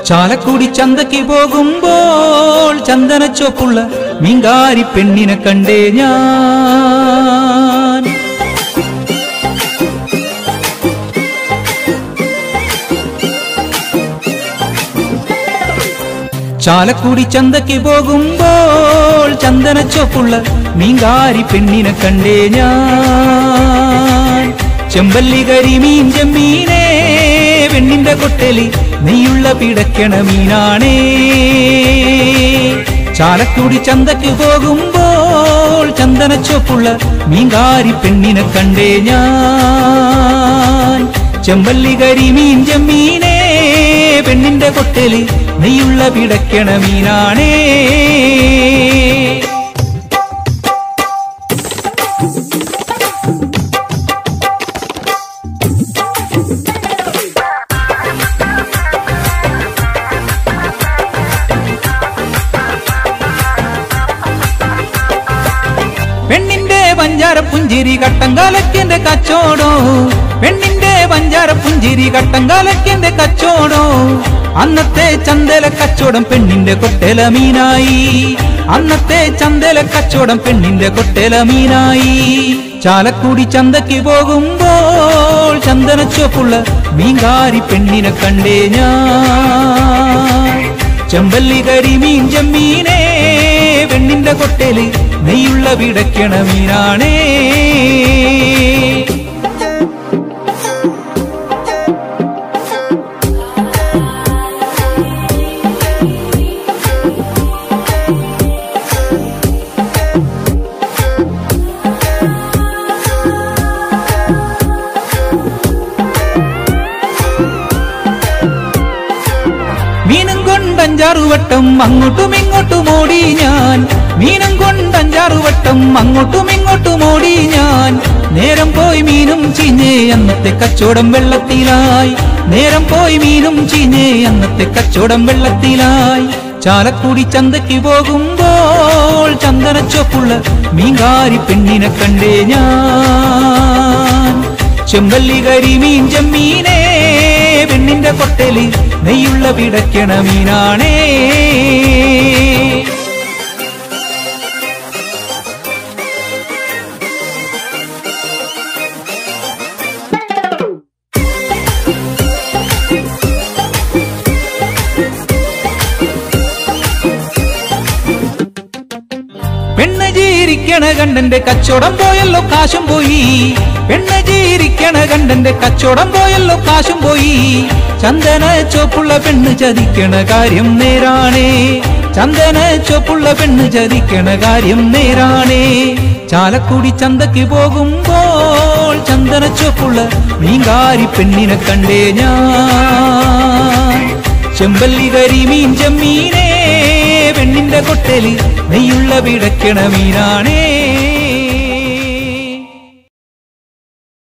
ചാലക്കുടി ചന്തയ്ക്ക് പോകുമ്പോൾ ചന്ദനച്ചോപ്പുള്ള മീങ്കാരി പെണ്ണിനെ കണ്ടേ ഞാൻ ചാലക്കുടി ചന്തയ്ക്ക് പോകുമ്പോൾ ചന്ദനച്ചോപ്പുള്ള മീങ്കാരി പെണ്ണിനെ കണ്ടേ ഞാൻ ചെമ്പല്ലി കരിമീൻ ചെമ്മീനേ പെണ്ണിന്റെ കൊട്ടലി നെയ്യുള്ള പിടയ്ക്കണ മീനാണേ ചാലക്കുടി ചന്തയ്ക്ക് പോകുമ്പോൾ ചന്ദനച്ചോപ്പുള്ള മീങ്കാരി പെണ്ണിനെ കണ്ടേ ഞാൻ ചെമ്പല്ലി കരിമീൻ ചെമ്മീനേ പെണ്ണിന്റെ കൊട്ടലി നെയ്യുള്ള പിടയ്ക്കണ മീനാണേ പെണ്ണിന്റെ പഞ്ചാര പുഞ്ചിരി കട്ടങ്കാലക്കെന്റെ കച്ചോടോ പെണ്ണിന്റെ പഞ്ചാര പുഞ്ചിരി കട്ടങ്കാലക്കെന്റെ കച്ചോടോ അന്നത്തെ ചന്തല കച്ചവടം പെണ്ണിന്റെ കൊട്ടല മീനായി അന്നത്തെ ചന്തല കച്ചവടം പെണ്ണിന്റെ കൊട്ടല മീനായി ചാലക്കുടി ചന്തയ്ക്ക് പോകുമ്പോൾ ചന്ദനച്ചോപ്പുള്ള മീൻകാരി പെണ്ണിനെ കണ്ടേ ഞാൻ ചെമ്പല്ലി കരിമീൻ ചെമ്മീനേ പെണ്ണിന്റെ കൊട്ടേല് നെയ്യുള്ള വിടയ്ക്കണ മീനാണേ മീനും കൊണ്ടഞ്ചാറു വട്ടം അങ്ങോട്ടും ഇങ്ങോട്ടും ഓടി ഞാൻ മീനും കൊണ്ടഞ്ചാറു വട്ടം അങ്ങോട്ടും ഇങ്ങോട്ടും ഓടി ഞാൻ നേരം പോയി മീനും ചീഞ്ഞേ അന്നത്തെ കച്ചവടം വെള്ളത്തിലായി നേരം പോയി മീനും ചീഞ്ഞേ അന്നത്തെ കച്ചവടം വെള്ളത്തിലായി ചാലക്കുടി ചന്തയ്ക്ക് പോകുമ്പോൾ ചന്ദനച്ചോപ്പുള്ള മീൻകാരി പെണ്ണിനെ കണ്ടേ ഞാൻ ചെമ്പല്ലി കരിമീൻ ചെമ്മീനേ പെണ്ണിന്റെ കൊട്ടലി നെയ്യുള്ള പിടയ്ക്കണ മീനാണേ പെണ്ണ് ജീരിക്കണ കണ്ടന്റെ കച്ചവടം പോയല്ലോ കാശും പോയി പെണ്ണ് ജീരിക്കണ കണ്ടന്റെ കച്ചവടം പോയല്ലോ കാശും പോയി ചന്ദന ചോപ്പുള്ള പെണ്ണ് ചതിക്കണ കാര്യം നേരാണേ ചന്ദന ചോപ്പുള്ള പെണ്ണ് ചതിക്കണ കാര്യം നേരാണേ ചാലക്കുടി ചന്തയ്ക്ക് പോകുമ്പോൾ ചന്ദന ചോപ്പുള്ള മീൻകാരി പെണ്ണിനെ കണ്ടേ ഞാൻ ചെമ്പല്ലി കരിമീൻ ചെമ്മീനേ പെണ്ണിന്റെ കൊട്ടലി നെയ്യുള്ള പിടയ്ക്കണ മീനാണേ